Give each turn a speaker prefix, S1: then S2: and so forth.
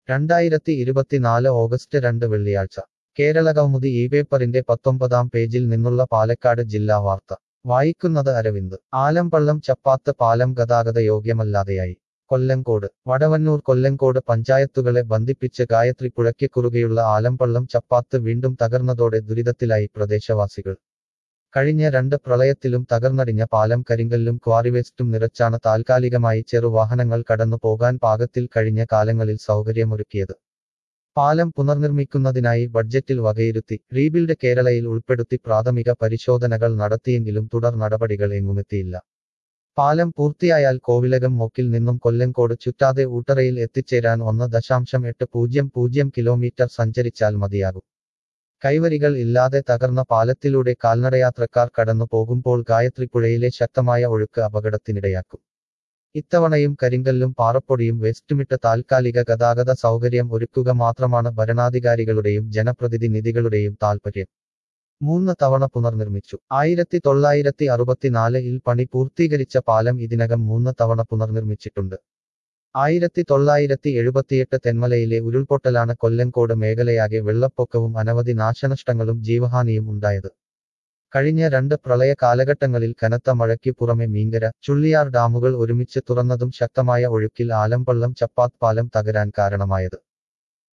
S1: രണ്ടായിരത്തി ഇരുപത്തിനാല് ഓഗസ്റ്റ് രണ്ട് വെള്ളിയാഴ്ച കേരളകൗമുദി ഈ പേപ്പറിന്റെ പത്തൊമ്പതാം പേജിൽ നിന്നുള്ള പാലക്കാട് ജില്ലാ വാർത്ത വായിക്കുന്നത് അരവിന്ദ് ആലമ്പള്ളം ചപ്പാത്ത് പാലം ഗതാഗത യോഗ്യമല്ലാതെയായി കൊല്ലങ്കോട് വടവന്നൂർ കൊല്ലങ്കോട് പഞ്ചായത്തുകളെ ബന്ധിപ്പിച്ച് ഗായത്രി പുഴയ്ക്ക് കുറുകെയുള്ള ആലമ്പള്ളം ചപ്പാത്ത് വീണ്ടും തകർന്നതോടെ ദുരിതത്തിലായി പ്രദേശവാസികൾ കഴിഞ്ഞ രണ്ട് പ്രളയത്തിലും തകർന്നടിഞ്ഞ പാലം കരിങ്കല്ലും ക്വാറിവേസ്റ്റും നിറച്ചാണ് താൽക്കാലികമായി ചെറുവാഹനങ്ങൾ കടന്നു പോകാൻ പാകത്തിൽ കഴിഞ്ഞ കാലങ്ങളിൽ സൗകര്യമൊരുക്കിയത് പാലം പുനർനിർമ്മിക്കുന്നതിനായി ബഡ്ജറ്റിൽ വകയിരുത്തി റീബിൽഡ് കേരളയിൽ ഉൾപ്പെടുത്തി പ്രാഥമിക പരിശോധനകൾ നടത്തിയെങ്കിലും തുടർ നടപടികൾ എങ്ങുമെത്തിയില്ല പാലം പൂർത്തിയായാൽ കോവിലകം മൊക്കിൽ നിന്നും കൊല്ലങ്കോട് ചുറ്റാതെ ഊട്ടറയിൽ എത്തിച്ചേരാൻ ഒന്ന് ദശാംശം എട്ട് പൂജ്യം പൂജ്യം കിലോമീറ്റർ സഞ്ചരിച്ചാൽ മതിയാകും കൈവരികൾ ഇല്ലാതെ തകർന്ന പാലത്തിലൂടെ കാൽനടയാത്രക്കാർ കടന്നു പോകുമ്പോൾ ഗായത്രി പുഴയിലെ ശക്തമായ ഒഴുക്ക് അപകടത്തിനിടയാക്കും ഇത്തവണയും കരിങ്കല്ലും പാറപ്പൊടിയും വേസ്റ്റുമിട്ട് താൽക്കാലിക ഗതാഗത സൗകര്യം ഒരുക്കുക മാത്രമാണ് ഭരണാധികാരികളുടെയും ജനപ്രതിനിധികളുടെയും താൽപര്യം മൂന്ന് തവണ പുനർനിർമ്മിച്ചു ആയിരത്തി തൊള്ളായിരത്തി അറുപത്തിനാലിൽ പണി പൂർത്തീകരിച്ച പാലം ഇതിനകം മൂന്ന് തവണ പുനർനിർമ്മിച്ചിട്ടുണ്ട് ആയിരത്തി തൊള്ളായിരത്തി എഴുപത്തിയെട്ട് തെന്മലയിലെ ഉരുൾപൊട്ടലാണ് കൊല്ലങ്കോട് മേഖലയാകെ വെള്ളപ്പൊക്കവും അനവധി നാശനഷ്ടങ്ങളും ജീവഹാനിയും ഉണ്ടായത് കഴിഞ്ഞ രണ്ട് പ്രളയ കാലഘട്ടങ്ങളിൽ കനത്ത മഴയ്ക്ക് പുറമെ മീങ്കര ചുള്ളിയാർ ഡാമുകൾ ഒരുമിച്ച് തുറന്നതും ശക്തമായ ഒഴുക്കിൽ ആലമ്പള്ളം ചപ്പാത്ത് പാലം തകരാൻ കാരണമായത്